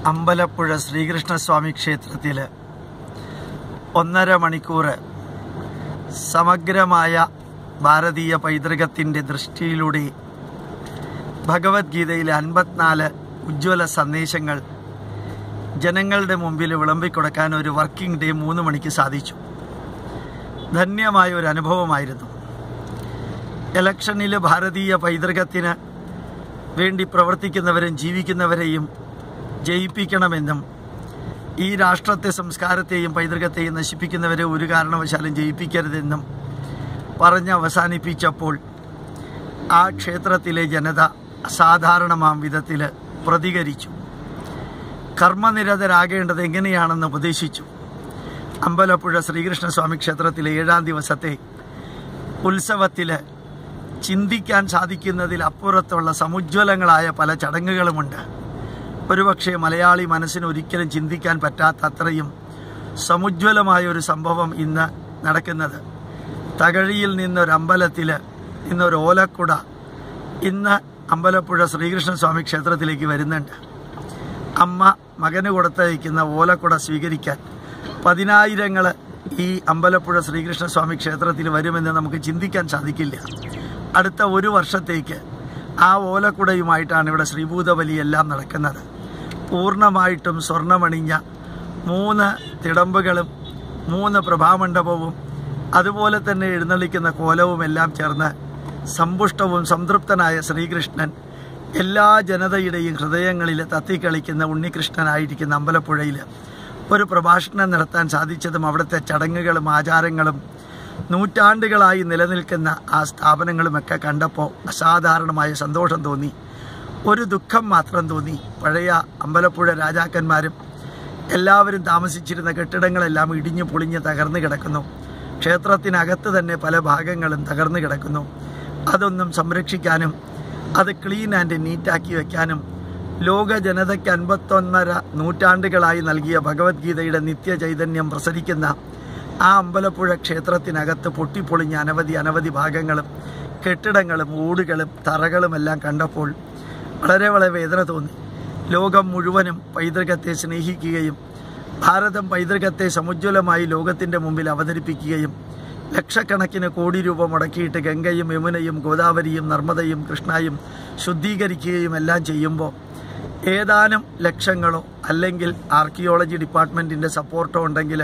അമ്പലപ്പുഴ ശ്രീകൃഷ്ണസ്വാമി ക്ഷേത്രത്തിൽ ഒന്നര മണിക്കൂർ സമഗ്രമായ ഭാരതീയ പൈതൃകത്തിൻ്റെ ദൃഷ്ടിയിലൂടെ ഭഗവത്ഗീതയിലെ അൻപത്തിനാല് ഉജ്ജ്വല സന്ദേശങ്ങൾ ജനങ്ങളുടെ മുമ്പിൽ വിളമ്പിക്കൊടുക്കാൻ ഒരു വർക്കിംഗ് ഡേ മൂന്ന് മണിക്ക് സാധിച്ചു ധന്യമായ ഒരു അനുഭവമായിരുന്നു ഇലക്ഷനിൽ ഭാരതീയ പൈതൃകത്തിന് വേണ്ടി പ്രവർത്തിക്കുന്നവരും ജീവിക്കുന്നവരെയും ജയിപ്പിക്കണമെന്നും ഈ രാഷ്ട്രത്തെ സംസ്കാരത്തെയും പൈതൃകത്തെയും നശിപ്പിക്കുന്നവരെ ഒരു കാരണവശാലും ജയിപ്പിക്കരുതെന്നും പറഞ്ഞ് അവസാനിപ്പിച്ചപ്പോൾ ആ ക്ഷേത്രത്തിലെ ജനത അസാധാരണമാം വിധത്തിൽ പ്രതികരിച്ചു കർമ്മനിരതരാകേണ്ടത് എങ്ങനെയാണെന്ന് ഉപദേശിച്ചു അമ്പലപ്പുഴ ശ്രീകൃഷ്ണസ്വാമി ക്ഷേത്രത്തിലെ ഏഴാം ദിവസത്തെ ഉത്സവത്തിൽ ചിന്തിക്കാൻ സാധിക്കുന്നതിൽ അപ്പുറത്തുള്ള സമുജ്വലങ്ങളായ പല ചടങ്ങുകളുമുണ്ട് ഒരുപക്ഷെ മലയാളി മനസ്സിന് ഒരിക്കലും ചിന്തിക്കാൻ പറ്റാത്ത അത്രയും സമുജ്വലമായ ഒരു സംഭവം ഇന്ന് നടക്കുന്നത് തകഴിയിൽ നിന്നൊരമ്പലത്തിൽ ഇന്നൊരു ഓലക്കുട ഇന്ന് അമ്പലപ്പുഴ ശ്രീകൃഷ്ണസ്വാമി ക്ഷേത്രത്തിലേക്ക് വരുന്നുണ്ട് അമ്മ മകന് കൊടുത്തയക്കുന്ന ഓലക്കുട സ്വീകരിക്കാൻ പതിനായിരങ്ങൾ ഈ അമ്പലപ്പുഴ ശ്രീകൃഷ്ണസ്വാമി ക്ഷേത്രത്തിൽ വരുമെന്ന് നമുക്ക് ചിന്തിക്കാൻ സാധിക്കില്ല അടുത്ത ഒരു വർഷത്തേക്ക് ആ ഓലക്കുടയുമായിട്ടാണ് ഇവിടെ ശ്രീഭൂതബലി എല്ലാം നടക്കുന്നത് പൂർണ്ണമായിട്ടും സ്വർണമണിഞ്ഞ മൂന്ന് തിടമ്പുകളും മൂന്ന് പ്രഭാമണ്ഡപവും അതുപോലെ തന്നെ എഴുന്നള്ളിക്കുന്ന കോലവും എല്ലാം ചേർന്ന് സമ്പുഷ്ടവും സംതൃപ്തനായ ശ്രീകൃഷ്ണൻ എല്ലാ ജനതയുടെയും ഹൃദയങ്ങളിൽ തത്തിക്കളിക്കുന്ന ഉണ്ണികൃഷ്ണനായിരിക്കുന്ന അമ്പലപ്പുഴയിൽ ഒരു പ്രഭാഷണം നടത്താൻ സാധിച്ചതും അവിടുത്തെ ചടങ്ങുകളും ആചാരങ്ങളും നൂറ്റാണ്ടുകളായി നിലനിൽക്കുന്ന ആ സ്ഥാപനങ്ങളുമൊക്കെ കണ്ടപ്പോൾ അസാധാരണമായ സന്തോഷം തോന്നി ഒരു ദുഃഖം മാത്രം തോന്നി പഴയ അമ്പലപ്പുഴ രാജാക്കന്മാരും എല്ലാവരും താമസിച്ചിരുന്ന കെട്ടിടങ്ങളെല്ലാം ഇടിഞ്ഞു പൊളിഞ്ഞ് തകർന്നു കിടക്കുന്നു ക്ഷേത്രത്തിനകത്ത് തന്നെ പല ഭാഗങ്ങളും തകർന്നു കിടക്കുന്നു അതൊന്നും സംരക്ഷിക്കാനും അത് ക്ലീൻ ആൻഡ് നീറ്റാക്കി വെക്കാനും ലോക ജനതയ്ക്ക് അൻപത്തൊന്നര നൂറ്റാണ്ടുകളായി നൽകിയ ഭഗവത്ഗീതയുടെ നിത്യചൈതന്യം പ്രസരിക്കുന്ന ആ അമ്പലപ്പുഴ ക്ഷേത്രത്തിനകത്ത് പൊട്ടിപ്പൊളിഞ്ഞ അനവധി അനവധി ഭാഗങ്ങളും കെട്ടിടങ്ങളും ഓടുകളും തറകളുമെല്ലാം കണ്ടപ്പോൾ വളരെ വളരെ വേദന തോന്നി ലോകം മുഴുവനും പൈതൃകത്തെ സ്നേഹിക്കുകയും ഭാരതം പൈതൃകത്തെ സമുജ്വലമായി ലോകത്തിൻ്റെ മുമ്പിൽ അവതരിപ്പിക്കുകയും ലക്ഷക്കണക്കിന് കോടി രൂപ മുടക്കിയിട്ട് ഗംഗയും യമുനയും ഗോദാവരിയും നർമ്മദയും കൃഷ്ണയും ശുദ്ധീകരിക്കുകയും എല്ലാം ചെയ്യുമ്പോൾ ഏതാനും ലക്ഷങ്ങളോ അല്ലെങ്കിൽ ആർക്കിയോളജി ഡിപ്പാർട്ട്മെൻറ്റിൻ്റെ സപ്പോർട്ടോ ഉണ്ടെങ്കിൽ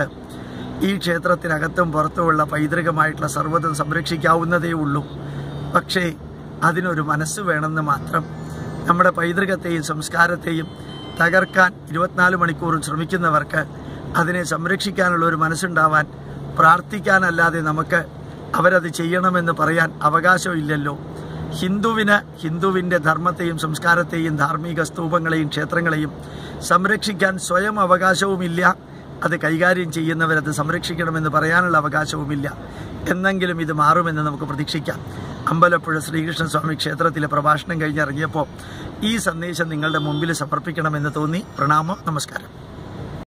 ഈ ക്ഷേത്രത്തിനകത്തും പുറത്തുമുള്ള പൈതൃകമായിട്ടുള്ള സർവ്വതും സംരക്ഷിക്കാവുന്നതേ ഉള്ളൂ പക്ഷേ അതിനൊരു മനസ്സ് വേണമെന്ന് മാത്രം നമ്മുടെ പൈതൃകത്തെയും സംസ്കാരത്തെയും തകർക്കാൻ ഇരുപത്തിനാല് മണിക്കൂറും ശ്രമിക്കുന്നവർക്ക് അതിനെ സംരക്ഷിക്കാനുള്ള ഒരു മനസ്സുണ്ടാവാൻ പ്രാർത്ഥിക്കാനല്ലാതെ നമുക്ക് അവരത് ചെയ്യണമെന്ന് പറയാൻ അവകാശമില്ലല്ലോ ഹിന്ദുവിന് ഹിന്ദുവിൻ്റെ ധർമ്മത്തെയും സംസ്കാരത്തെയും ധാർമ്മിക സ്തൂപങ്ങളെയും ക്ഷേത്രങ്ങളെയും സംരക്ഷിക്കാൻ സ്വയം അവകാശവുമില്ല അത് കൈകാര്യം ചെയ്യുന്നവരത് സംരക്ഷിക്കണമെന്ന് പറയാനുള്ള അവകാശവുമില്ല എന്നെങ്കിലും ഇത് മാറുമെന്ന് നമുക്ക് പ്രതീക്ഷിക്കാം അമ്പലപ്പുഴ ശ്രീകൃഷ്ണസ്വാമി ക്ഷേത്രത്തിലെ പ്രഭാഷണം കഴിഞ്ഞിറങ്ങിയപ്പോൾ ഈ സന്ദേശം നിങ്ങളുടെ മുമ്പിൽ സമർപ്പിക്കണമെന്ന് തോന്നി പ്രണാമം നമസ്കാരം